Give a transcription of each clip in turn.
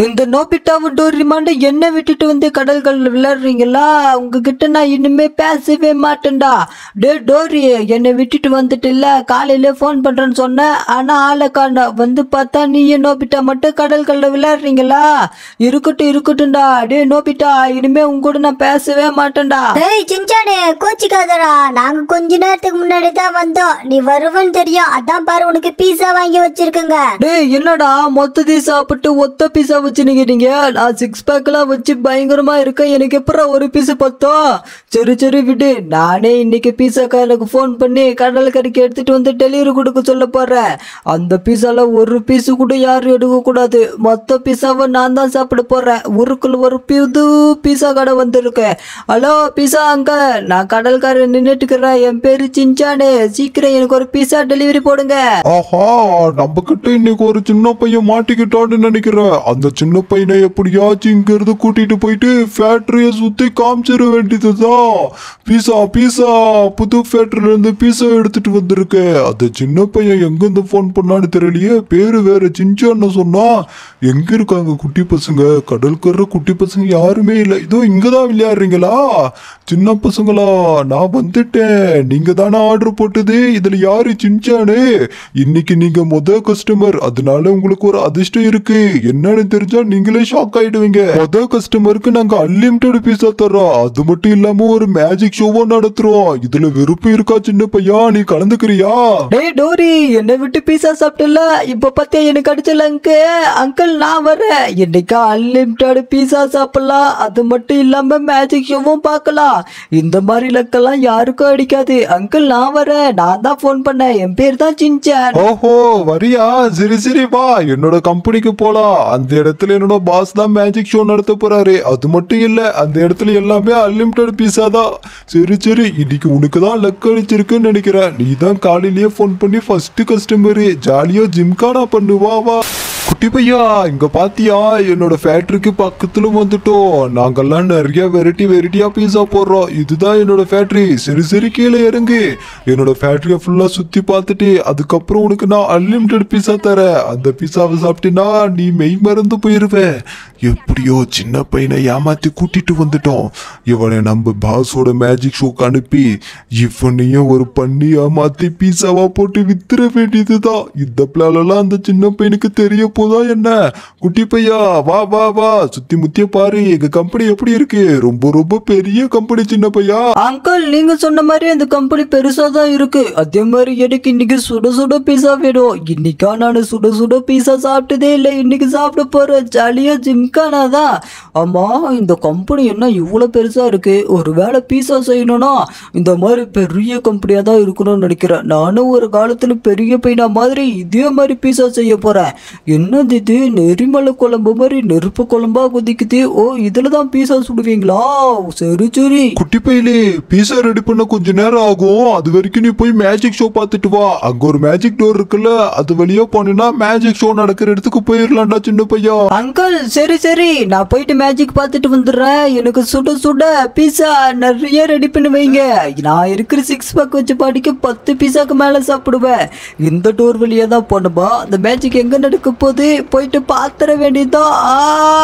இந்த நோபிட்டாவும் டோரிமாண்டு என்ன விட்டுட்டு வந்து கடல்கள் விளையாடுறீங்களா உங்ககிட்ட நான் இனிமே பேசவே மாட்டேன்டா டே டோரி என்னை விட்டுட்டு வந்துட்டு இல்ல காலையில ஃபோன் பண்றேன்னு சொன்னேன் ஆனா ஆளை காண்டா வந்து பார்த்தா நீயே நோபிட்டா மட்டும் கடல்கள்ல விளையாடுறீங்களா இருக்கட்டும் இருக்கட்டும்டா டே நோபிட்டா இனிமே உங்க கூட நான் பேசவே மாட்டேன்டா டேய் சிஞ்சானே கோச்சிக்காதடா நாங்க கொஞ்ச நேரத்துக்கு முன்னாடி தான் வந்தோம் நீ வருவன்னு தெரியும் அதான் பாரு உனக்கு பீஸா வாங்கி வச்சிருக்கோங்க டேய் என்னடா மொத்தத்தையும் சாப்பிட்டு ஒத்த பீஸா வச்சு நிக்கிறீங்க நான் சிக்ஸ் பேக்லாம் வச்சு பயங்கரமா இருக்கேன் எனக்கு எப்பறம் ஒரு பீஸ் பத்தோம் சரி சரி விடு நானே இன்னைக்கு பீஸாக்காரனுக்கு ஃபோன் பண்ணி கடல் கறிக்கு எடுத்துட்டு வந்து டெலிவரி கொடுக்க சொல்ல போறேன் அந்த பீஸால ஒரு பீஸ் கூட யாரும் எடுக்க கூடாது மொத்த பீஸாவை நான் தான் சாப்பிட போறேன் ஊருக்குள்ள ஒரு புது பீஸா கடை வந்திருக்கேன் ஹலோ பீஸா அங்க நான் கடல்காரன் நின்றுட்டு இருக்கிறேன் என் பேரு சிஞ்சானே சீக்கிரம் எனக்கு ஒரு பீஸா டெலிவரி போடுங்க ஆஹா நம்ம கிட்ட இன்னைக்கு ஒரு சின்ன பையன் மாட்டிக்கிட்டான்னு நினைக்கிறேன் அந்த சின்ன பையனை எப்படியாச்சும் இங்க இருந்து கூட்டிட்டு போயிட்டு ஃபேக்டரிய சுத்தி காமிச்சிட வேண்டியதுதான் பீஸா பீஸா புது ஃபேக்டரில இருந்து பீஸா எடுத்துட்டு வந்திருக்கேன் அந்த சின்ன பையன் எங்க இருந்து ஃபோன் பண்ணான்னு தெரியலையே பேரு வேற சிஞ்சான்னு சொன்னா எங்க இருக்காங்க குட்டி பசங்க கடற்கரை குட்டி பசங்க யாருமே இல்லை இதோ இங்கதான் விளையாடுறீங்களா சின்ன பசங்களா நான் வந்துட்டேன் நீங்க தானே ஆர்டர் போட்டது இதுல யாரு சின்சானு இன்னைக்கு நீங்க முத கஸ்டமர் அதனால உங்களுக்கு ஒரு அதிர்ஷ்டம் இருக்கு என்னன்னு தெரிஞ்சா நீங்களே ஷாக் ஆயிடுவீங்க முத கஸ்டமருக்கு நாங்க அன்லிமிட்டெட் பீஸா தர்றோம் அது மட்டும் இல்லாம ஒரு மேஜிக் ஷோவும் நடத்துறோம் இதுல விருப்பம் இருக்கா சின்ன பையா நீ கலந்துக்கிறியா டேய் டோரி என்னை விட்டு பீஸா சாப்பிட்டல இப்ப பத்தியா எனக்கு அடிச்சல அங்கு அங்கிள் நான் வரேன் இன்னைக்கு அன்லிமிட்டட் பீஸா சாப்பிடலாம் அது மட்டும் இல்லாம மேஜிக் ஷோவும் பார்க்கலாம் இந்த மாதிரி லக்கெல்லாம் யாருக்கும் அடிக்காது அங்கிள் நான் வரேன் நான் தான் ஃபோன் பண்ணேன் என் பேர் தான் சின்சான் ஓஹோ வரியா சரி சரி வா என்னோட கம்பெனிக்கு போலாம் அந்த இடத்துல என்னோட பாஸ் தான் மேஜிக் ஷோ நடத்த போறாரு அது மட்டும் இல்ல அந்த இடத்துல எல்லாமே அன்லிமிட்டட் பீஸா தான் சரி சரி இன்னைக்கு உனக்கு தான் லக் அடிச்சிருக்குன்னு நினைக்கிறேன் நீ தான் காலையிலேயே ஃபோன் பண்ணி ஃபர்ஸ்ட் கஸ்டமரு ஜாலியா ஜிம்கானா பண்ணுவா வா குட்டி பையா இங்க பாத்தியா என்னோட ஃபேக்டரிக்கு பக்கத்துல வந்துட்டோம் நாங்கெல்லாம் நிறைய வெரைட்டி வெரைட்டியா பீஸா போடுறோம் இதுதான் என்னோட ஃபேக்டரி சரி சரி கீழே இறங்கு என்னோட ஃபேக்டரியை ஃபுல்லா சுத்தி பார்த்துட்டு அதுக்கப்புறம் உனக்கு நான் அன்லிமிட்டெட் பீஸா தரேன் அந்த பீஸாவை சாப்பிட்டீங்கன்னா நீ மெய் மறந்து போயிருவ எப்படியோ சின்ன பையனை ஏமாத்தி கூட்டிட்டு வந்துட்டோம் இவனை நம்ம பாஸோட மேஜிக் ஷோக்கு அனுப்பி இவனையும் ஒரு பண்ணி ஏமாத்தி பீஸாவா போட்டு வித்துற வேண்டியதுதான் இந்த பிளாலெல்லாம் அந்த சின்ன பையனுக்கு தெரிய போதா என்ன குட்டி பையா வா வா வா சுத்தி முத்திய பாரு எங்க கம்பெனி எப்படி இருக்கு ரொம்ப ரொம்ப பெரிய கம்பெனி சின்ன பையா அங்கிள் நீங்க சொன்ன மாதிரி அந்த கம்பெனி பெருசா தான் இருக்கு அதே மாதிரி எனக்கு இன்னைக்கு சுட சுட பீஸா வேணும் இன்னைக்கா நான் சுட சுட பீஸா சாப்பிட்டதே இல்லை இன்னைக்கு சாப்பிட போறேன் ஜாலியா ஜிம்கானா தான் ஆமா இந்த கம்பெனி என்ன இவ்வளவு பெருசா இருக்கு ஒருவேளை பீஸா செய்யணும்னா இந்த மாதிரி பெரிய கம்பெனியா தான் இருக்கணும்னு நினைக்கிறேன் நானும் ஒரு காலத்துல பெரிய பையனா மாதிரி இதே மாதிரி பீஸா செய்ய போறேன் என்னது இது நெறிமலை குழம்பு மாதிரி நெருப்பு குழம்பா கொதிக்குது ஓ இதுல தான் பீஸா சுடுவீங்களா சரி சரி குட்டி பையலே பீஸா ரெடி பண்ண கொஞ்ச நேரம் ஆகும் அது வரைக்கும் நீ போய் மேஜிக் ஷோ பார்த்துட்டு வா அங்க ஒரு மேஜிக் டோர் இருக்குல்ல அது வழியா போனீங்கன்னா மேஜிக் ஷோ நடக்கிற இடத்துக்கு போயிடலாம்டா சின்ன பையா அங்கிள் சரி சரி நான் போயிட்டு மேஜிக் பார்த்துட்டு வந்துடுறேன் எனக்கு சுட சுட பீஸா நிறைய ரெடி பண்ணி வைங்க நான் இருக்கிற சிக்ஸ் பேக் வச்சு பாட்டிக்கு பத்து பீஸாக்கு மேலே சாப்பிடுவேன் இந்த டோர் வழியாக தான் போனோமா அந்த மேஜிக் எங்கே நடக்க போகுது போயிட்டு பார்த்துட வேண்டியதுதான் ஆ,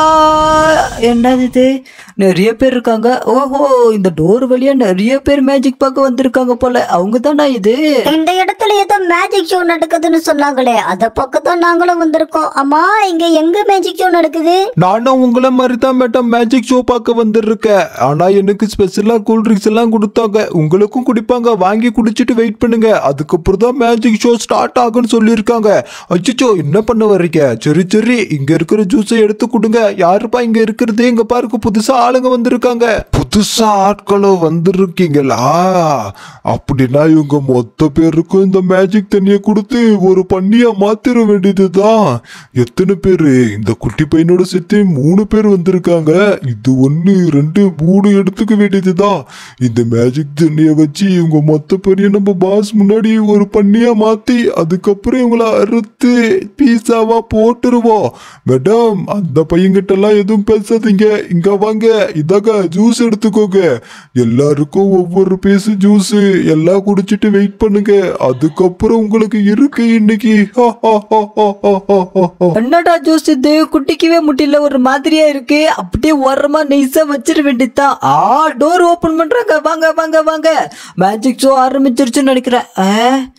என்னது இது நிறைய பேர் இருக்காங்க ஓஹோ இந்த டோர் வழியா நிறைய பேர் மேஜிக் பார்க்க வந்திருக்காங்க போல அவங்க தானா இது இந்த இடத்துல ஏதோ மேஜிக் ஷோ நடக்குதுன்னு சொன்னாங்களே அத பக்கம் தான் நாங்களும் வந்திருக்கோம் அம்மா இங்க எங்க மேஜிக் ஷோ நடக்குது நானும் உங்களை மாதிரி தான் மேடம் மேஜிக் ஷோ பார்க்க வந்திருக்கேன் ஆனா எனக்கு ஸ்பெஷலா கூல் ட்ரிங்க்ஸ் எல்லாம் கொடுத்தாங்க உங்களுக்கும் குடிப்பாங்க வாங்கி குடிச்சிட்டு வெயிட் பண்ணுங்க அதுக்கப்புறம் தான் மேஜிக் ஷோ ஸ்டார்ட் ஆகும்னு சொல்லியிருக்காங்க அச்சோ என்ன பண்ண வர்றீங்க சரி சரி இங்க இருக்கிற ஜூஸை எடுத்து கொடுங்க யாருப்பா இங்க இருக்கிறது இங்க பாருங்க புதுசா ஆளுங்க வந்திருக்காங்க புதுசா ஆட்களும் வந்திருக்கீங்களா அப்படின்னா இவங்க மொத்த பேருக்கும் இந்த மேஜிக் தண்ணியை கொடுத்து ஒரு பண்ணியா மாத்திர வேண்டியதுதான் எத்தனை பேரு இந்த குட்டி பையனோட சேர்த்து மூணு பேர் வந்திருக்காங்க இது ஒன்னு ரெண்டு மூணு எடுத்துக்க வேண்டியதுதான் இந்த மேஜிக் தண்ணியை வச்சு இவங்க மொத்த பேரையும் நம்ம பாஸ் முன்னாடி ஒரு பண்ணியா மாத்தி அதுக்கப்புறம் இவங்கள அறுத்து பீஸாவா போட்டுருவோம் மேடம் அந்த பையன்கிட்ட எல்லாம் எதுவும் பேசாதீங்க இங்க வாங்க இதாங்க ஜூஸ் எடுத்துக்கோங்க எல்லாருக்கும் ஒவ்வொரு பீஸ் ஜூஸ் எல்லாம் குடிச்சிட்டு வெயிட் பண்ணுங்க அதுக்கப்புறம் உங்களுக்கு இருக்கு இன்னைக்கு ஹா, ஹா, ஹா, ஹா, ஹா, ஹா, ஹா, ஹா. என்னடா ஜூஸ் இது குட்டிக்கவே முடியல ஒரு மாதிரியா இருக்கு அப்படியே ஓரமா நைஸா வச்சிட வேண்டியதுதான் ஆ டோர் ஓபன் பண்றாங்க வாங்க வாங்க வாங்க மேஜிக் ஷோ ஆரம்பிச்சிருச்சுன்னு நினைக்கிறேன் ஆ,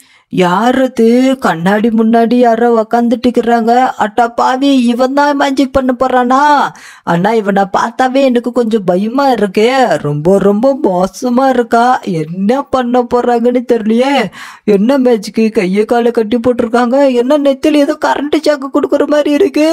யார் அது கண்ணாடி முன்னாடி யாரோ உக்காந்துட்டு இருக்கிறாங்க அட்டா பாவி இவன் தான் மேஜிக் பண்ண போறானா அண்ணா இவனை பார்த்தாவே எனக்கு கொஞ்சம் பயமா இருக்கு ரொம்ப ரொம்ப மோசமா இருக்கா என்ன பண்ண போறாங்கன்னு தெரியலையே என்ன மேஜிக்கு கையை காலை கட்டி போட்டிருக்காங்க என்ன நெத்தில ஏதோ கரண்ட் சாக்கு கொடுக்குற மாதிரி இருக்கு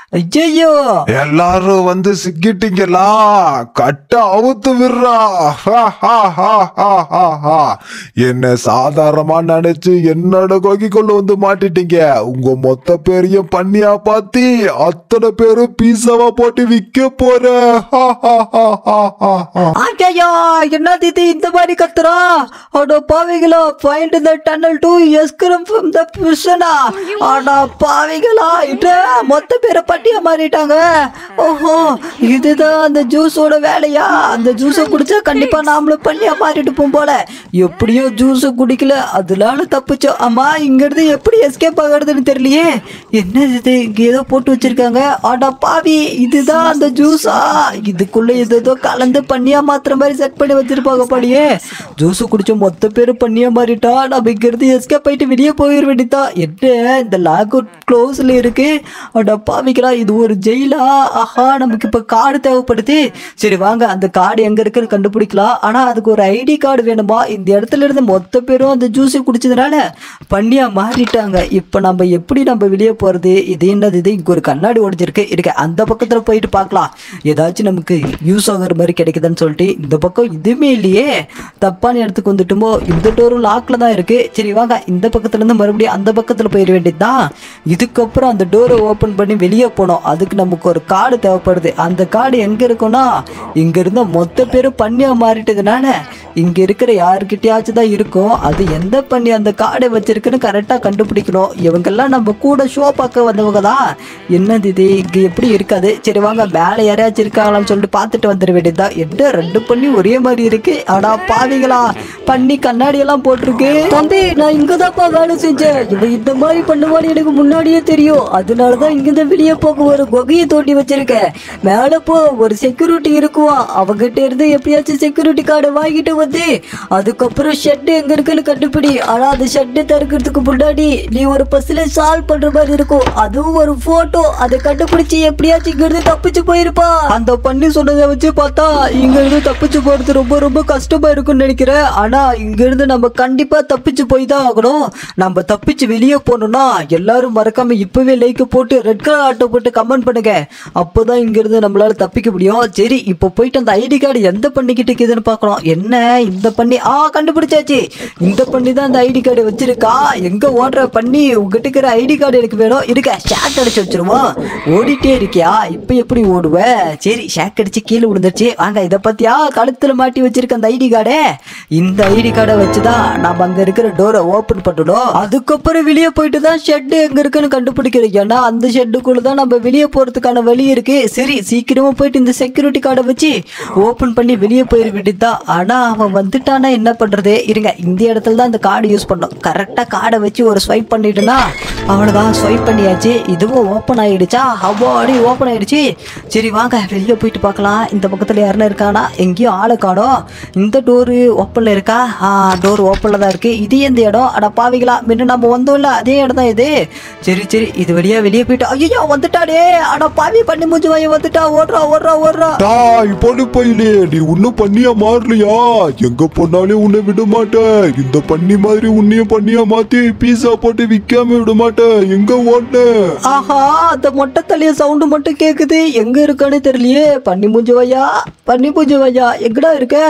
ஐயோ எல்லாரும் வந்து சிக்கிட்டீங்களா கட்ட அவுத்து விடுறா ஹா, ஹா, ஹா, ஹா, ஹா, ஹா. என்ன சாதாரணமா நினைச்சு என்னோட கொகைக்குள்ள வந்து மாட்டிட்டீங்க உங்க மொத்த பேரையும் பண்ணியா பாத்தி அத்தனை பேரும் பீஸாவா போட்டு விக்க போற ஹா, ஹா, ஹா, ஹா, ஹா, ஹா. ஆக்கையா என்னது இது இந்த மாதிரி கத்துறா அட பாவிகளா find the tunnel to escape from the பிரிசனா அட பாவிகளா இது மொத்த பேரை பட்டிய மாறிட்டாங்க ஓஹோ இதுதான் அந்த ஜூஸோட வேலையா அந்த ஜூஸை குடிச்சா கண்டிப்பா நாமளும் பண்ணியா மாறிட்டுப்போம் போல எப்படியோ ஜூஸ் குடிக்கல அதனால தப்பிச்சோம் ஆமா இங்க இருந்து எப்படி எஸ்கேப் ஆகுறதுன்னு தெரியலையே என்னது இது இங்க ஏதோ போட்டு வச்சிருக்காங்க அட பாவி இதுதான் அந்த ஜூஸா இதுக்குள்ள ஏதோ ஏதோ கலந்து பண்ணியா மாத்திர மாதிரி செட் பண்ணி வச்சிருப்பாங்க படியே ஜூஸ் குடிச்ச மொத்த பேரும் பண்ணியா மாறிட்டா நம்ம இங்க இருந்து எஸ்கேப் ஆயிட்டு வெளியே போயிட வேண்டியதா என்ன இந்த லாக் அவுட் க்ளோஸ்ல இருக்கு அட பாவிக்கிறா இது ஒரு ஜெயிலா ஆஹா நமக்கு இப்ப கார்டு தேவைப்படுது சரி வாங்க அந்த கார்டு எங்க இருக்குன்னு கண்டுபிடிக்கலாம் ஆனா அதுக்கு ஒரு ஐடி கார்டு வேணுமா இந்த இடத்துல இருந்து மொத்த பேரும் அந்த ஜூஸ் குடிச்சதுனால பண்ணியா மாறிட்டாங்க இப்ப நம்ம எப்படி நம்ம வெளியே போறது இது என்னது இது இங்க ஒரு கண்ணாடி உடைஞ்சிருக்கு இருக்க அந்த பக்கத்துல போயிட்டு பார்க்கலாம் ஏதாச்சும் நமக்கு யூஸ் ஆகுற மாதிரி கிடைக்குதுன்னு சொல்லிட்டு இந்த பக்கம் இதுவுமே இல்லையே தப்பான இடத்துக்கு வந்துட்டுமோ இந்த டோரும் லாக்ல தான் இருக்கு சரி வாங்க இந்த பக்கத்துல இருந்து மறுபடியும் அந்த பக்கத்துல போயிட வேண்டியதுதான் இதுக்கப்புறம் அந்த டோரை ஓபன் பண்ணி வெளியே போனோம் அதுக்கு நமக்கு ஒரு கார்டு தேவைப்படுது அந்த கார்டு எங்க இருக்குன்னா இங்க இருந்த மொத்த பேரும் பண்ணியா மாறிட்டதுனால இங்க இருக்கிற யாருக்கிட்டயாச்சும் தான் இருக்கும் அது எந்த பண்ணி அந்த கார்டை வச்சிருக்குன்னு கரெக்டா கண்டுபிடிக்கணும் இவங்கெல்லாம் நம்ம கூட ஷோ பார்க்க வந்தவங்க தான் என்னது இது இங்க எப்படி இருக்காது சரி வாங்க மேலே யாரையாச்சும் இருக்காங்களான்னு சொல்லிட்டு பார்த்துட்டு வந்துட வேண்டியதுதான் என்ன ரெண்டு பண்ணி ஒரே மாதிரி இருக்கு அடா பாவிகளா பண்ணி கண்ணாடி எல்லாம் போட்டிருக்கு தம்பி நான் இங்கதான்ப்பா வேலை செஞ்சேன் இவன் இந்த மாதிரி பண்ணுவான்னு எனக்கு முன்னாடியே தெரியும் அதனாலதான் இங்கிருந்து வெளியே போக ஒரு குகையை தோண்டி வச்சிருக்கேன் மேல போ ஒரு செக்யூரிட்டி இருக்குவான் அவகிட்ட இருந்து எப்படியாச்சும் செக்யூரிட்டி கார்டை வாங்கிட்டு வந்து அதுக்கப்புறம் ஷெட் எங்க இருக்குன்னு கண்டுபிடி ஆனா அந்த ஷெட்டு திறக்கிறதுக்கு முன்னாடி நீ ஒரு பஸ்ல சால்வ் பண்ற மாதிரி இருக்கும் அதுவும் ஒரு போட்டோ அதை கண்டுபிடிச்சு எப்படியாச்சும் இங்க இருந்து தப்பிச்சு போயிருப்பா அந்த பண்ணி சொன்னதை வச்சு பார்த்தா இங்க இருந்து தப்பிச்சு போறது ரொம்ப ரொம்ப கஷ்டமா இருக்கும்னு நினைக்கிறேன் ஆனா இங்க இருந்து நம்ம கண்டிப்பா தப்பிச்சு போய் தான் ஆகணும் நம்ம தப்பிச்சு வெளியே போகணும்னா எல்லாரும் மறக்காம இப்பவே லைக் போட்டு ரெட் கலர் ஆட்டோ போட்டு கமெண்ட் பண்ணுங்க அப்போதான் இங்க இருந்து நம்மளால தப்பிக்க முடியும் சரி இப்போ போயிட்டு அந்த ஐடி கார்டு எந்த பண்ணிக்கிட்டு இருக்குதுன்னு பார்க்கலாம் என்ன இந்த பண்ணி ஆ கண்டுபிடிச்சாச்சு இந்த பண்ணி தான் அந்த ஐடி கார்டு வச்சிருக்கா எங்க ஓடுற பண்ணி உங்ககிட்ட இருக்கிற ஐடி கார்டு எனக்கு வேணும் இருக்க ஷேக் அடிச்சு வச்சிருவோம் ஓடிட்டே இருக்கியா இப்போ எப்படி ஓடுவ சரி ஷேக் அடிச்சு கீழே விழுந்துருச்சு வாங்க இதை பத்தியா கழுத்துல மாட்டி வச்சிருக்க அந்த ஐடி கார்டை இந்த ஐடி கார்டை வச்சுதான் நம்ம அங்க இருக்கிற டோரை ஓபன் பண்ணணும் அதுக்கப்புறம் வெளியே போயிட்டு தான் ஷெட் எங்க இருக்குன்னு கண்டுபிடிக்கிறோம் ஏன்னா அந்த ஷெட்டுக்குள்ள தான் நம்ம வெளியே போறதுக்கான வழி இருக்கு சரி சீக்கிரமா போயிட்டு இந்த செக்யூரிட்டி கார்டை வச்சு ஓபன் பண்ணி வெளியே போயிட வேண்டியதுதான் ஆனா அவன் வந்துட்டானா என்ன பண்றது இருங்க இந்த இடத்துல தான் இந்த கார்டு யூஸ் பண்ணோம் கரெக்டா கார்டை வச்சு ஒரு ஸ்வைப் பண்ணிட்டுனா அவ்வளவுதான் ஸ்வைப் பண்ணியாச்சு இதுவும் ஓப்பன் ஆயிடுச்சா அவ்வாடி ஓப்பன் ஆயிடுச்சு சரி வாங்க வெளியே போயிட்டு பார்க்கலாம் இந்த பக்கத்துல யாருன்னா இருக்கானா எங்கேயும் ஆளை காணோம் இந்த டோரு ஓப்பன்ல இருக்கா ஆ டோர் ஓப்பன்ல தான் இருக்கு இது எந்த இடம் அட பாவிகளா முன்ன நம்ம வந்தோம்ல அதே இடம் தான் இது சரி சரி இது வழியா வெளியே போயிட்டு ஐயோ வந்துட்டாடே அட பாவி பண்ணி மூஞ்சி வாங்கி வந்துட்டா ஓடுறா ஓடுறா ஓடுறா டாய் பொண்ணு பையலே நீ இன்னும் பண்ணியா மாறலையா எங்க போனாலும் உன்னை விட மாட்டேன் இந்த பண்ணி மாதிரி உன்னையும் பண்ணியா மாத்தி பீஸா போட்டு விக்காம விட மாட்டேன் எங்க ஓடுன ஆஹா அந்த மொட்டை தலைய சவுண்டு மட்டும் கேக்குது எங்க இருக்கான்னு தெரியலையே பண்ணி மூஞ்சி வையா பண்ணி மூஞ்சி வையா எங்கடா இருக்க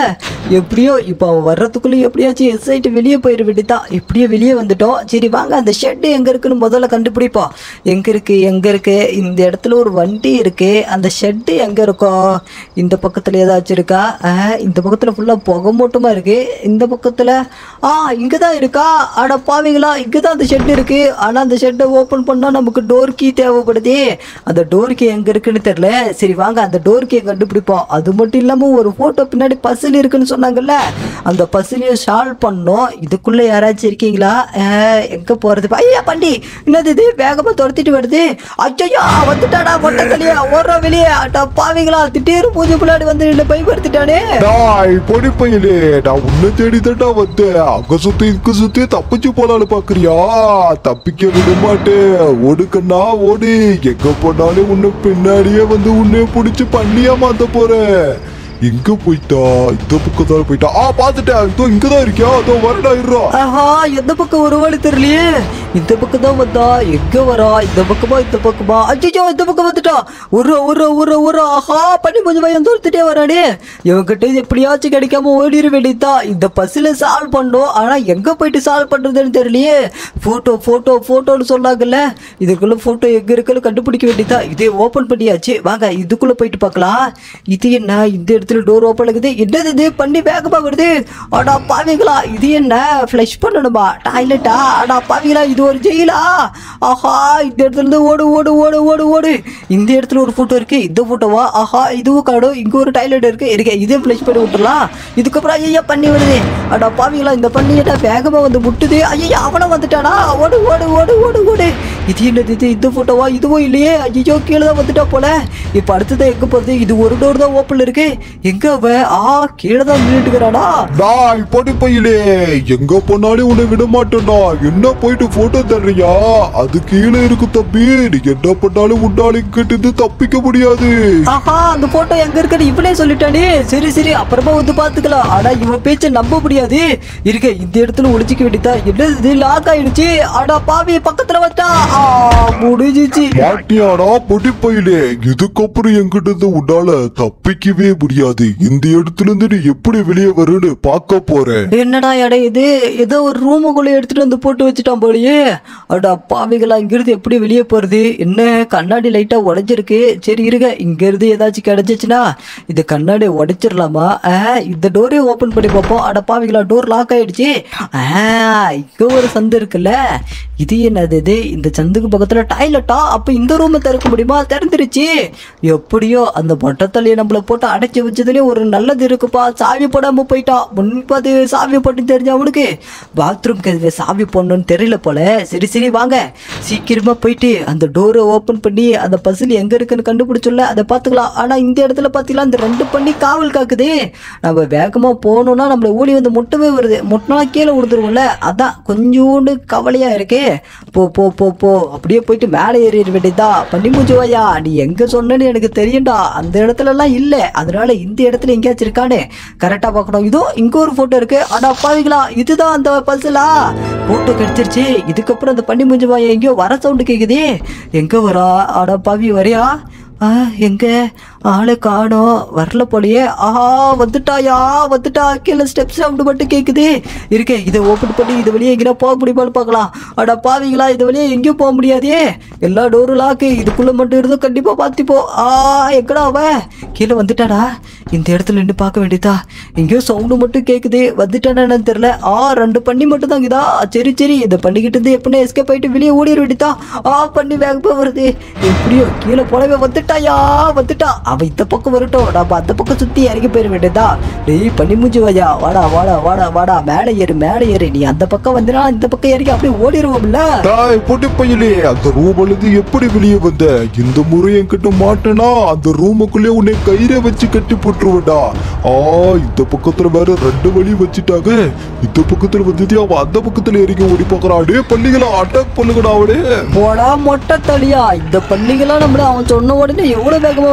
எப்படியோ இப்போ அவன் வர்றதுக்குள்ளே எப்படியாச்சும் எஸ் ஆயிட்டு வெளியே போயிட வேண்டியதான் எப்படியோ வெளியே வந்துட்டோம் சரி வாங்க அந்த ஷெட்டு எங்கே இருக்குன்னு முதல்ல கண்டுபிடிப்போம் எங்கே இருக்கு எங்கே இருக்கு இந்த இடத்துல ஒரு வண்டி இருக்கு அந்த ஷெட்டு எங்கே இருக்கும் இந்த பக்கத்தில் ஏதாச்சும் இருக்கா ஆ, இந்த பக்கத்தில் ஃபுல்லாக புகை மூட்டமாக இருக்கு இந்த பக்கத்தில் ஆ இங்கே தான் இருக்கா அட பாவீங்களா இங்கே தான் அந்த ஷெட் இருக்கு ஆனால் அந்த ஷெட்டை ஓப்பன் பண்ணால் நமக்கு டோர் கீ தேவைப்படுது அந்த டோர் கீ எங்கே இருக்குன்னு தெரில சரி வாங்க அந்த டோர் கீயை கண்டுபிடிப்போம் அது மட்டும் இல்லாமல் ஒரு ஃபோட்டோ பின்னாடி பசில் இருக்குன்னு சொன்னாங்கல்ல அந்த பசிலையும் சால்வ் பண்ணோம் இதுக்குள்ளே யாராச்சும் இருக்கீங்களா அஹ், எங்க போகிறது ஐயா பண்டி என்னது இது வேகமாக துரத்திட்டு வருது அச்சையா வந்துட்டாடா மொட்டத்தலையா ஓடுறா வெளியே அட்டா பாவீங்களா திடீர்னு பூஜை பிள்ளாடி வந்து என்ன பயன்படுத்திட்டானே டாய் பொடி பையலே நான் உன்னை தேடி தான்டா வந்தேன் அங்க சுத்தி இங்க சுத்தி தப்பிச்சு போலான்னு பாக்குறியா தப்பிக்க விட மாட்டேன் ஓடு கண்ணா ஓடு எங்க போனாலும் உன்னை பின்னாடியே வந்து உன்னை பிடிச்சு பண்ணியா மாத்த போறேன் எங்க போயிட்டா இந்த பக்கத்தால போயிட்டா ஆ பாத்துட்டேன் இதோ இங்கதான் இருக்கியா அதோ வரடா இருறா ஆஹா எந்த பக்கம் ஒரு வழி தெரியலையே இந்த பக்கம் தான் வந்தா எங்க வரா இந்த பக்கமா இந்த பக்கமா அச்சோ இந்த பக்கம் வந்துட்டா ஒரு ஒரு ஒரு ஒரு ஆஹா பண்ணி கொஞ்சம் பையன் தோர்த்துட்டே வரானே இவங்கிட்ட இது எப்படியாச்சும் கிடைக்காம ஓடிட வேண்டியதா இந்த பஸ்ஸில் சால்வ் பண்ணோம் ஆனா எங்க போயிட்டு சால்வ் பண்றதுன்னு தெரியலையே போட்டோ போட்டோ போட்டோன்னு சொன்னாங்கல்ல இதுக்குள்ள போட்டோ எங்க இருக்குன்னு கண்டுபிடிக்க வேண்டியதா இதே ஓபன் பண்ணியாச்சு வாங்க இதுக்குள்ள போயிட்டு பார்க்கலாம் இது என்ன இந்த இடத்துல டோர் ஓப்பன் ஆகுது என்னது இது பண்ணி வேகமா வருது அடா பாவிங்களா இது என்ன ஃப்ளஷ் பண்ணணுமா டாய்லெட்டா அடா பாவிங்களா இது ஒரு ஜெயிலா ஆஹா இந்த இடத்துல இருந்து ஓடு ஓடு ஓடு ஓடு ஓடு இந்த இடத்துல ஒரு ஃபோட்டோ இருக்கு இந்த ஃபோட்டோவா ஆஹா இதுவும் காடும் இங்க ஒரு டாய்லெட் இருக்கு இருக்கு இதே ஃப்ளஷ் பண்ணி விட்டுறலாம் இதுக்கப்புறம் ஐயா பண்ணி வருது அடா பாவிங்களா இந்த பண்ணிட்டா வேகமா வந்து முட்டுது ஐயா அவனை வந்துட்டானா ஓடு ஓடு ஓடு ஓடு ஓடு இது என்னது இது இந்த ஃபோட்டோவா இதுவும் இல்லையே ஐயோ கீழே தான் வந்துட்டா போல இப்போ அடுத்தது எங்க போறது இது ஒரு டோர் தான் ஓப்பன்ல இருக்கு எங்க அவன் ஆ கீழே தான் நின்றுட்டுக்கிறானா டாய் பொடி பையலே எங்க போனாலும் உன்னை விட மாட்டேன்டா என்ன போயிட்டு போட்டோ தர்றியா அது கீழே இருக்கு தம்பி நீ என்ன பண்ணாலும் உன்னாலும் கிட்டது தப்பிக்க முடியாது ஆஹா அந்த போட்டோ எங்க இருக்குன்னு இவனே சொல்லிட்டானே சரி சரி அப்புறமா வந்து பாத்துக்கலாம் ஆனா இவன் பேச்ச நம்ப முடியாது இருக்க இந்த இடத்துல ஒளிச்சிக்க வேண்டியதா என்னது இது லாக் ஆயிடுச்சு ஆடா பாவி பக்கத்துல வச்சா ஆ, முடிஞ்சிச்சு மாட்டியாடா பொடி பையலே இதுக்கப்புறம் என்கிட்ட இருந்து உன்னால தப்பிக்கவே முடியாது இந்த இடத்துல இருந்து நீ எப்படி வெளியே வருன்னு பார்க்க போறேன் என்னடா எடை இது ஏதோ ஒரு ரூமுக்குள்ள எடுத்துட்டு வந்து போட்டு வச்சுட்டான் போலயே அடா பாவிகளா இங்கிருந்து எப்படி வெளியே போறது என்ன கண்ணாடி லைட்டா உடைஞ்சிருக்கு சரி இருங்க இங்க இருந்து ஏதாச்சும் கிடைச்சிச்சுன்னா இது கண்ணாடி உடைச்சிடலாமா ஆ, இந்த டோரே ஓபன் பண்ணி பார்ப்போம் அட பாவிகளா டோர் லாக் ஆயிடுச்சு ஆ, இங்க ஒரு சந்து இருக்குல்ல இது என்னது இது இந்த சந்துக்கு பக்கத்துல டாய்லெட்டா அப்ப இந்த ரூமை திறக்க முடியுமா திறந்துருச்சு எப்படியோ அந்த மொட்டத்தலையை நம்மள போட்டு அடைச்சி வச்சதுலயே ஒரு நல்லது இருக்குப்பா சாவி போடாம போயிட்டான் முன்பது சாவி போட்டு தெரிஞ்ச அவனுக்கு பாத்ரூம் கதவை சாவி போடணும்னு தெரியல போல சரி சரி வாங்க சீக்கிரமா போயிட்டு அந்த டோரை ஓபன் பண்ணி அந்த பசில் எங்க இருக்குன்னு கண்டுபிடிச்சுள்ள அதை பார்த்துக்கலாம் ஆனா இந்த இடத்துல பார்த்தீங்களா இந்த ரெண்டு பண்ணி காவல் காக்குது நம்ம வேகமா போகணும்னா நம்மள ஓடி வந்து முட்டவே வருது முட்டினா கீழே விழுந்துருவோம்ல அதான் கொஞ்சோண்டு கவலையா இருக்கே போ போ போ போ அப்படியே போயிட்டு மேலே ஏறிட வேண்டியதா பண்ணி மூச்சுவாயா நீ எங்க சொன்னேன்னு எனக்கு தெரியும்டா அந்த இடத்துல எல்லாம் இல்ல அதனால இந்த இடத்துல எங்கேயாச்சும் இருக்கானே கரெக்டா பார்க்கணும் இதோ இங்க ஒரு போட்டோ இருக்கு அடா பாவிங்களா இதுதான் அந்த பல்சலா போட்டோ கிடைச்சிருச்சு இதுக்கப்புறம் அந்த பண்ணி மூஞ்சுவாயா எங்கேயோ வர சவுண்டு கேக்குதே எங்க வரா அடா பாவி வரியா ஆ எங்க ஆளை காணோம் வரல போலயே ஆஹா வந்துட்டாயா வந்துட்டா கீழே ஸ்டெப் சவுண்டு மட்டும் கேக்குது இருக்கே இதை ஓப்பன் பண்ணி இது வழியே எங்கேயா போக முடியுமான்னு பார்க்கலாம் அட பாவிங்களா இது வழியே எங்கேயும் போக முடியாதே எல்லா டோரும் லாக்கு இதுக்குள்ள மட்டும் இருந்தும் கண்டிப்பா பார்த்துப்போ ஆ எங்கடா அவ கீழே வந்துட்டாடா இந்த இடத்துல நின்று பார்க்க வேண்டியதா எங்கேயோ சவுண்டு மட்டும் கேக்குது வந்துட்டானு தெரியல ஆ ரெண்டு பண்ணி மட்டும் தான் இதா சரி சரி இதை பண்ணிக்கிட்டு இருந்து எப்படின்னா எஸ்கேப் ஆயிட்டு வெளியே ஓடிட வேண்டியதா ஆ பண்ணி வேகமா வருது எப்படியோ கீழே போனவே வந்துட்டாயா வந்துட்டா அவன் இந்த பக்கம் வரட்டும் நம்ம அந்த பக்கம் சுத்தி இறங்கி போயிட வேண்டியதா டேய் பண்ணி மூஞ்சி வாயா வாடா வாடா வாடா வாடா மேலே ஏறு மேலே ஏறு நீ அந்த பக்கம் வந்தினா இந்த பக்கம் இறங்கி அப்படியே ஓடிடுவோம்ல டாய் பொடி பையலே அந்த ரூம்ல இருந்து எப்படி வெளியே வந்த இந்த முறை என்கிட்ட மாட்டேனா அந்த ரூமுக்குள்ளே உன்னை கயிறை வச்சு கட்டி போட்டுருவேன்டா ஆ இந்த பக்கத்துல வேற ரெண்டு வழி வச்சுட்டாங்க இந்த பக்கத்துல வந்துட்டு அவன் அந்த பக்கத்துல இறங்கி ஓடி பார்க்கறான் டே பள்ளிகளா அட்டாக் பண்ணுங்கடா அவனே போடா மொட்டை தலியா இந்த பள்ளிகளாம் நம்மள அவன் சொன்ன உடனே எவ்வளவு வேகமா வந்து இடிக்க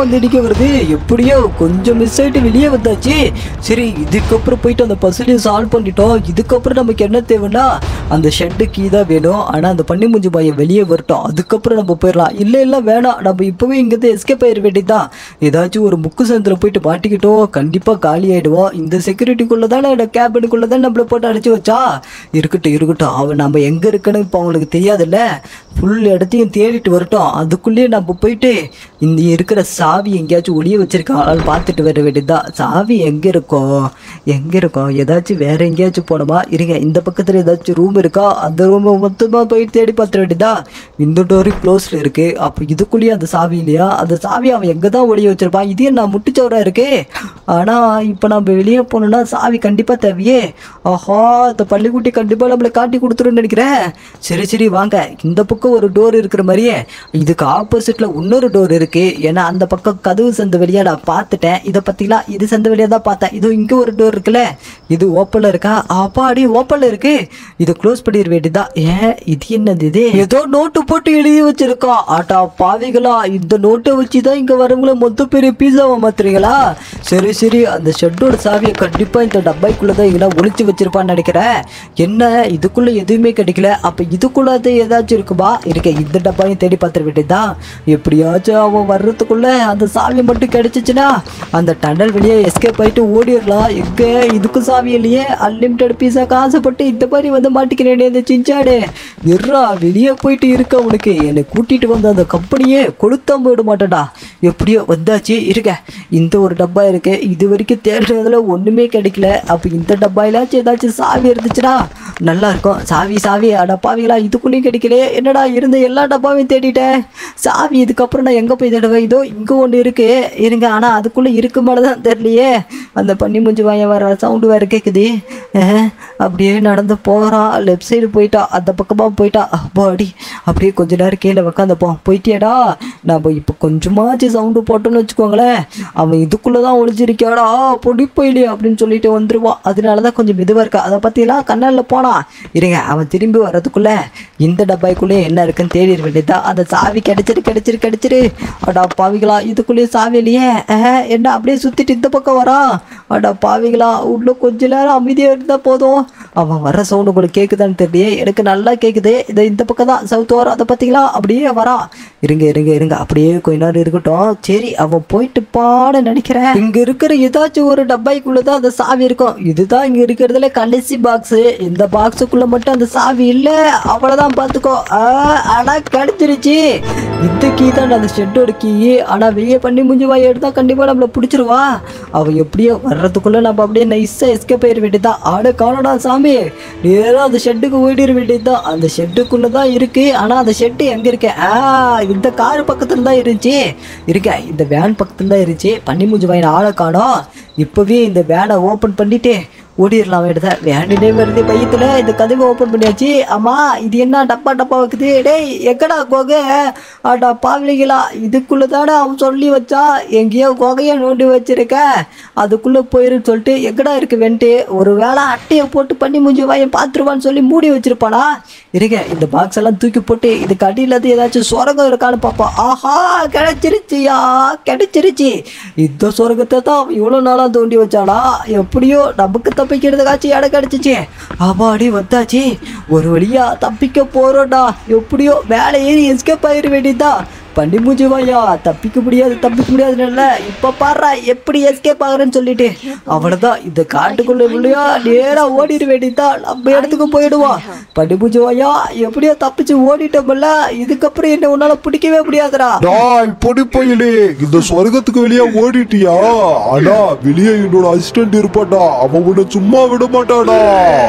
போகிறது எப்படியோ கொஞ்சம் மிஸ் ஆயிட்டு வெளியே வந்தாச்சு சரி இதுக்கப்புறம் போயிட்டு அந்த பசிலையும் சால்வ் பண்ணிட்டோம் இதுக்கப்புறம் நமக்கு என்ன தேவைன்னா அந்த ஷெட்டு கீ தான் வேணும் ஆனால் அந்த பண்ணி மூஞ்சி பையன் வெளியே வரட்டும் அதுக்கப்புறம் நம்ம போயிடலாம் இல்லை இல்லை வேணாம் நம்ம இப்போவே இங்கேருந்து எஸ்கேப் ஆயிட வேண்டியதுதான் ஏதாச்சும் ஒரு முக்கு சந்தில் போயிட்டு மாட்டிக்கிட்டோம் கண்டிப்பாக காலி ஆயிடுவோம் இந்த செக்யூரிட்டிக்குள்ளே தானே கேபினுக்குள்ளே தான் நம்மளை போட்டு அடைச்சி வச்சா இருக்கட்டும் இருக்கட்டும் அவன் நம்ம எங்கே இருக்குன்னு இப்போ அவங்களுக்கு தெரியாதுல்ல ஃபுல் இடத்தையும் தேடிட்டு வரட்டும் அதுக்குள்ளேயே நம்ம போயிட்டு இந்த இருக்கிற சாவி எங்கேயாச்சும் ஒளிய வச்சிருக்காங்களான்னு பார்த்துட்டு வர வேண்டியதுதான் சாவி எங்கே இருக்கும் எங்கே இருக்கும் ஏதாச்சும் வேற எங்கேயாச்சும் போனோமா இருங்க இந்த பக்கத்தில் ஏதாச்சும் ரூம் இருக்கா அந்த ரூமை மொத்தமாக போய் தேடி பார்த்துட வேண்டியதா இந்த டோரு க்ளோஸில் இருக்கு அப்போ இதுக்குள்ளேயே அந்த சாவி இல்லையா அந்த சாவி அவன் எங்கே தான் ஒளிய வச்சிருப்பான் இதே நான் முட்டுச்சவராக இருக்கே ஆனால் இப்போ நம்ம வெளியே போனோம்னா சாவி கண்டிப்பாக தேவையே ஆஹா இந்த பள்ளிக்குட்டி கண்டிப்பாக நம்மளை காட்டி கொடுத்துருன்னு நினைக்கிறேன் சரி சரி வாங்க இந்த பக்கம் ஒரு டோர் இருக்கிற மாதிரியே இதுக்கு ஆப்போசிட்டில் இன்னொரு டோர் இருக்கு ஏன்னா அந்த பக்கம் கதவு சந்த வழியா நான் பார்த்துட்டேன் இதை பற்றிலாம் இது சந்த வழியாக தான் பார்த்தேன் இது இங்கே ஒரு டோர் இருக்குல்ல இது ஓப்பனில் இருக்கா அப்பாடி ஓப்பனில் இருக்கு இதை க்ளோஸ் பண்ணிட வேண்டியதா ஏன் இது என்னது இது ஏதோ நோட்டு போட்டு எழுதி வச்சிருக்கான் ஆட்டா பாவிகளா இந்த நோட்டை வச்சு தான் இங்கே வரவங்கள மொத்த பெரிய பீஸாவை மாத்துறீங்களா சரி சரி அந்த ஷெட்டோட சாவியை கண்டிப்பாக இந்த டப்பாய்க்குள்ளே தான் இங்கே ஒளிச்சு வச்சிருப்பான்னு நினைக்கிறேன் என்ன இதுக்குள்ளே எதுவுமே கிடைக்கல அப்போ இதுக்குள்ள அது ஏதாச்சும் இருக்குமா இருக்க இந்த டப்பாயும் தேடி பார்த்துட வேண்டியதுதான் எப்படியாச்சும் அவன் வர்றதுக்குள்ள அந்த சாவி மட்டும் கிடைச்சிச்சுன்னா அந்த டனல் வெளியே எஸ்கேப் ஆயிட்டு ஓடிடலாம் எங்க இதுக்கும் சாவி இல்லையே அன்லிமிட்டெட் பீஸாக்கு ஆசைப்பட்டு இந்த மாதிரி வந்து மாட்டிக்கிறேனே இந்த சிஞ்சாடு எர்ரா வெளியே போயிட்டு இருக்க உனக்கு என்னை கூட்டிட்டு வந்த அந்த கம்பெனியே கொளுத்தாம விட மாட்டேன்டா எப்படியோ வந்தாச்சு இருக்க இந்த ஒரு டப்பா இருக்கு இது வரைக்கும் தேடுறதுல ஒண்ணுமே கிடைக்கல அப்போ இந்த டப்பாயிலாச்சும் ஏதாச்சும் சாவி இருந்துச்சுன்னா நல்லா இருக்கும் சாவி சாவி டப்பாவிகளா இதுக்குள்ளேயும் கிடைக்கல என்னடா இருந்த எல்லா டப்பாவையும் தேடிட்டேன் சாவி இதுக்கப்புறம் நான் எங்கே போய் தேடுவேன் இதோ இங்கே ஒன்று இருக்கு இருங்க ஆனால் அதுக்குள்ளே இருக்கு மேலே தான் தெரியலையே அந்த பண்ணி மூஞ்சி வாய வர சவுண்டு வேறு கேட்குது அஹ், அப்படியே நடந்து போகிறான் லெஃப்ட் சைடு போயிட்டா அந்த பக்கமாக போயிட்டா அப்பாடி அப்படியே கொஞ்ச நேரம் கீழே உக்காந்துப்போம் போயிட்டியாடா நம்ம இப்போ கொஞ்சமாச்சும் சவுண்டு போட்டோன்னு வச்சுக்கோங்களேன் அவன் இதுக்குள்ளே தான் ஒளிஞ்சிருக்கியாடா பொடி போயிலையே அப்படின்னு சொல்லிட்டு வந்துருவான் அதனால தான் கொஞ்சம் மெதுவாக இருக்கா அதை பற்றிலாம் கண்ணாலில் போனான் இருங்க அவன் திரும்பி வர்றதுக்குள்ளே இந்த டப்பாய்க்குள்ளே என்ன இருக்குன்னு தேடிட வேண்டியதா அந்த சாவி கிடைச்சிரு கிடைச்சிரு கிடைச்சிரு அடா பாவிகளா இதுக்குள்ளேயே சாவி இல்லையே அஹ், என்ன அப்படியே சுற்றிட்டு இந்த பக்கம் வரான் அடா பாவிகளா உள்ள கொஞ்ச நேரம் அமைதியாக இருந்தால் போதும் அவன் வர சவுண்டு உங்களுக்கு கேட்குதான்னு தெரியலையே எனக்கு நல்லா கேட்குது இதை இந்த பக்கம் தான் சவுத்து வரும் அதை பார்த்தீங்களா அப்படியே வரான் இருங்க இருங்க இருங்க அப்படியே கொஞ்ச நேரம் இருக்கட்டும் சரி அவன் போயிட்டு பாட நினைக்கிறேன் இங்க இருக்கிற ஏதாச்சும் ஒரு டப்பாய்க்குள்ள தான் அந்த சாவி இருக்கும் இதுதான் இங்க இருக்கிறதுல கடைசி பாக்ஸ் இந்த பாக்ஸுக்குள்ள மட்டும் அந்த சாவி இல்ல அவ்வளவுதான் பாத்துக்கோ ஆ, ஆனா கிடைச்சிருச்சு இந்த கீ தான் அந்த ஷெட்டோட கீ ஆனா வெளியே பண்ணி முடிஞ்சு வாய் எடுத்தா கண்டிப்பா நம்மள பிடிச்சிருவா அவ எப்படியோ வர்றதுக்குள்ள நம்ம அப்படியே நைஸா எஸ்கேப் ஆயிட வேண்டியதுதான் ஆட காணடா சாமி நேரா அந்த ஷெட்டுக்கு ஓடிட வேண்டியதுதான் அந்த ஷெட்டுக்குள்ள தான் இருக்கு ஆனா அந்த ஷெட்டு எங்க இருக்கு ஆ இந்த கார் பக்கத்துல தான் இருந்துச்சு இருக்க இந்த வேன் பக்கத்துல தான் இருந்துச்சு பண்ணி மூஞ்சி வாயின் ஆளை காணோம் இப்போவே இந்த வேனை ஓப்பன் பண்ணிட்டு ஓடிடலாம் வேண்டியதா வேண்டினே வருது பையத்தில் இந்த கதவை ஓப்பன் பண்ணியாச்சு அம்மா இது என்ன டப்பா டப்பா வைக்குது டேய் எக்கடா கோகை ஆடா பாவிலிகளா இதுக்குள்ளே தானே அவன் சொல்லி வச்சா எங்கேயோ கோகையை நோண்டி வச்சிருக்க அதுக்குள்ளே போயிருன்னு சொல்லிட்டு எக்கடா இருக்கு வென்ட்டு ஒரு வேளை அட்டையை போட்டு பண்ணி மூஞ்சி வாயை பார்த்துருவான்னு சொல்லி மூடி வச்சிருப்பானா இருங்க இந்த பாக்ஸ் எல்லாம் தூக்கி போட்டு இதுக்கு அடியில் இருந்து ஏதாச்சும் சுரங்கம் இருக்கான்னு பார்ப்போம் ஆஹா கிடைச்சிருச்சியா கிடைச்சிருச்சு இந்த சுரங்கத்தை தான் இவ்வளோ நாளாக தோண்டி வச்சானா எப்படியோ நமக்கு தப்பிக்கிறதுக்காச்சும் இடம் கிடைச்சிச்சு அப்பாடி வந்தாச்சு ஒரு வழியா தப்பிக்க போறோம்டா எப்படியோ மேலே ஏறி எஸ்கேப் ஆயிட வேண்டியதுதான் பண்ணி மூஞ்சி வாயா தப்பிக்க முடியாது தப்பிக்க முடியாதுன்னு இப்போ பாடுறா எப்படி எஸ்கேப் ஆகுறேன்னு சொல்லிட்டு அவ்வளோதான் இந்த காட்டுக்குள்ள இல்லையா நேரா ஓடிட வேண்டியதுதான் நம்ம இடத்துக்கு போயிடுவோம் பண்ணி மூஞ்சி வாயா எப்படியோ தப்பிச்சு ஓடிட்டோம்ல இதுக்கப்புறம் என்ன உன்னால பிடிக்கவே முடியாதுடா டாய் பொடி பையலே இந்த சொர்க்கத்துக்கு வெளியே ஓடிட்டியா ஆனா வெளியே என்னோட அசிஸ்டன்ட் இருப்பாட்டா அவன் உன்னை சும்மா விட மாட்டாடா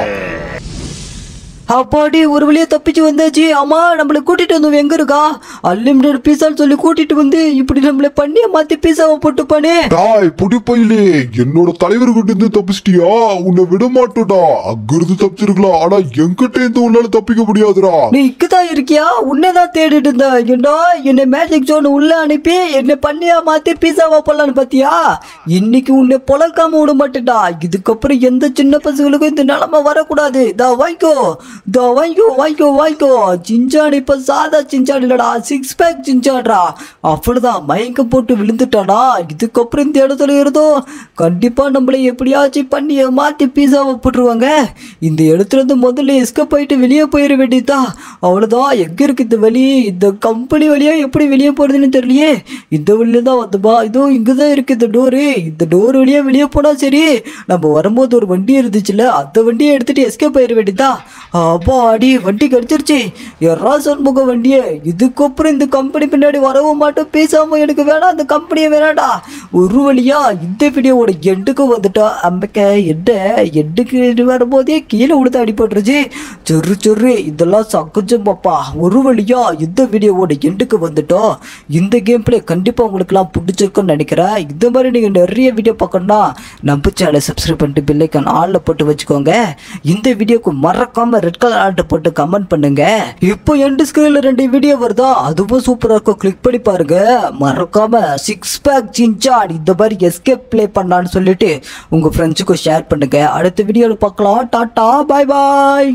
அப்பாடி ஒரு வழியா தப்பிச்சு வந்தாச்சு அம்மா நம்மளை கூட்டிட்டு வந்தோம் எங்க இருக்கா அன்லிமிட்டட் பீஸான்னு சொல்லி கூட்டிட்டு வந்து இப்படி நம்மளை பண்ணிய மாத்தி பீஸாவை போட்டுப்பானே டாய் பொடி பையலே என்னோட தலைவர்கிட்ட இருந்து தப்பிச்சிட்டியா உன்னை விட மாட்டோடா அங்கிருந்து தப்பிச்சிருக்கலாம் ஆனா என்கிட்ட இருந்து உன்னால தப்பிக்க முடியாதுடா நீ இக்குதான் இருக்கியா உன்னைதான் தேடிட்டு இருந்த ஏண்டா என்னை மேஜிக் ஜோன் உள்ள அனுப்பி என்னை பண்ணியா மாத்தி பீஸாவா போடலான்னு பாத்தியா இன்னைக்கு உன்னை பொழக்காம விட மாட்டேன்டா இதுக்கப்புறம் எந்த சின்ன பசங்களுக்கும் இந்த நிலைமை வரக்கூடாது இதா வாய்க்கோ இதோ வாங்கிக்கோ வாங்கிக்கோ வாங்கிக்கோ சிஞ்சான் இப்போ சாதா சிஞ்சான் இல்லடா சிக்ஸ் பேக் சிஞ்சான்டா அவ்வளோதான் மயக்கம் போட்டு விழுந்துட்டானா இதுக்கப்புறம் இந்த இடத்துல இருந்தோம் கண்டிப்பாக நம்மளை எப்படியாச்சும் பண்ணி மாற்றி பீஸாவை போட்டுருவாங்க இந்த இடத்துல இருந்து முதல்ல எஸ்கப் ஆயிட்டு வெளியே போயிட வேண்டியதா அவ்வளோதான் எங்கே இருக்கு இந்த வழி இந்த கம்பெனி வழியா எப்படி வெளியே போகிறதுன்னு தெரியலையே இந்த வழியில தான் வந்தோமா இதோ இங்கே தான் இருக்கு இந்த டோரு இந்த டோர் வழியா வெளியே போனால் சரி நம்ம வரும்போது ஒரு வண்டி இருந்துச்சுல்ல அந்த வண்டியை எடுத்துட்டு எஸ்கேப் ஆயிட வேண்டியதா அப்பா அடி வண்டி கிடச்சிருச்சு எறா சண்முக வண்டியே இதுக்கப்புறம் இந்த கம்பெனி பின்னாடி வரவும் மாட்டோம் பேசாம எனக்கு வேணாம் அந்த கம்பெனியை வேணாடா ஒரு வழியா இந்த வீடியோவோட எண்டுக்கு வந்துட்டா அம்பக்க எட்ட எட்டுக்கு வரும்போதே கீழே விழுந்து அடிபட்டுருச்சு சொரு சொரு இதெல்லாம் சகஜம் பாப்பா ஒரு வழியா இந்த வீடியோவோட எண்டுக்கு வந்துட்டோம் இந்த கேம் பிளே கண்டிப்பாக உங்களுக்குலாம் பிடிச்சிருக்குன்னு நினைக்கிறேன் இந்த மாதிரி நீங்கள் நிறைய வீடியோ பார்க்கணும்னா நம்ம சேனலை சப்ஸ்கிரைப் பண்ணிட்டு பில்லைக்கான் ஆளில் போட்டு வச்சுக்கோங்க இந்த வீடியோக்கு மறக்காம ரெட் கலர் ஆல்ட்டை போட்டு கமெண்ட் பண்ணுங்க இப்போ எண்டு ஸ்க்ரீனில் ரெண்டு வீடியோ வருதா அதுவும் சூப்பராக இருக்கும் கிளிக் பண்ணி பாருங்க மறக்காம சிக்ஸ் பேக் சின்சான் இந்த மாதிரி எஸ்கேப் ப்ளே பண்ணான்னு சொல்லிட்டு உங்கள் ஃப்ரெண்ட்ஸுக்கும் ஷேர் பண்ணுங்க அடுத்த வீடியோவில் பார்க்கலாம் டாட்டா பாய் பாய்